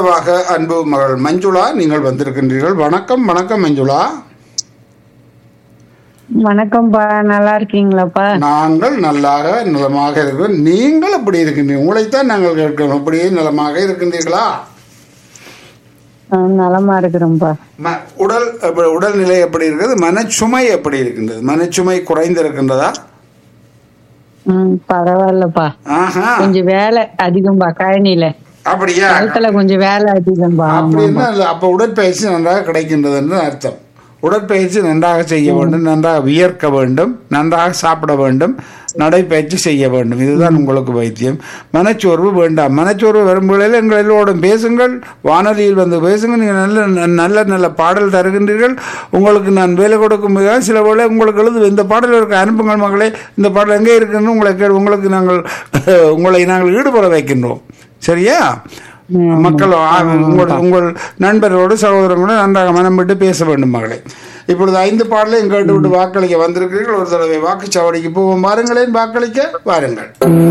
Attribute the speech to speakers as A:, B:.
A: அடுத்தவாக அன்பு மகள் மஞ்சுளா நீங்கள் வந்திருக்கின்றீர்கள் வணக்கம் வணக்கம் மஞ்சுளா
B: வணக்கம்ப்பா நல்லா இருக்கீங்களாப்பா
A: நாங்கள் நல்லாக நலமாக இருக்கிறோம் நீங்கள் எப்படி இருக்கின்றீர்கள் உங்களைத்தான் நாங்கள் கேட்கிறோம் அப்படியே நலமாக இருக்கின்றீர்களா
B: ஆ, நலமா இருக்கிறோம்ப்பா
A: ம- உடல் எப்படி- உடல்நிலை எப்படி இருக்கிறது மனச்சுமை எப்படி இருக்கின்றது மனச்சுமை குறைந்திருக்கின்றதா
B: ம் பரவாயில்லப்பா
A: ஆஹா
B: கொஞ்சம் வேலை அதிகம்பா கழனியில
A: அப்படியா
B: களத்துல கொஞ்சம் வேலை அதிகம்பா ஆமா.
A: அப்படின்னா இல்ல, அப்ப உடற்பயிற்சி நன்றாக கிடைக்கின்றது என்று அர்த்தம் உடற்பயிற்சி நன்றாக செய்ய வேண்டும் நன்றாக வியர்க்க வேண்டும் நன்றாக சாப்பிட வேண்டும் நடைப்பயிற்சி செய்ய வேண்டும் இதுதான் உங்களுக்கு வைத்தியம் மனச்சோர்வு வேண்டாம் மனச்சோர்வு வரும்பொழுது எங்கள் எல்லோரும் பேசுங்கள் வானொலியில் வந்து பேசுங்கள் நீங்கள் நல்ல நல்ல நல்ல பாடல் தருகின்றீர்கள் உங்களுக்கு நான் வேலை கொடுக்கும் போது சில வேளை உங்களுக்கு எழுது இந்த பாடல் இருக்க அனுப்புங்கள் மகளே இந்த பாடல் எங்கே இருக்குன்னு உங்களை கே- உங்களுக்கு நாங்கள் உங்களை நாங்கள் ஈடுபட வைக்கின்றோம் சரியா மக்கள் ஆ, உங்கள் உங்கள் நண்பர்களோடு சகோதரங்களோடு நன்றாக மனம் விட்டு பேச வேண்டும் மகளே இப்பொழுது ஐந்து பாடலையும் கேட்டு விட்டு வாக்களிக்க வந்திருக்கிறீர்கள் ஒரு தடவை வாக்குச்சாவடிக்கு போவோம் வாருங்களேன் வாக்களிக்க வாருங்கள்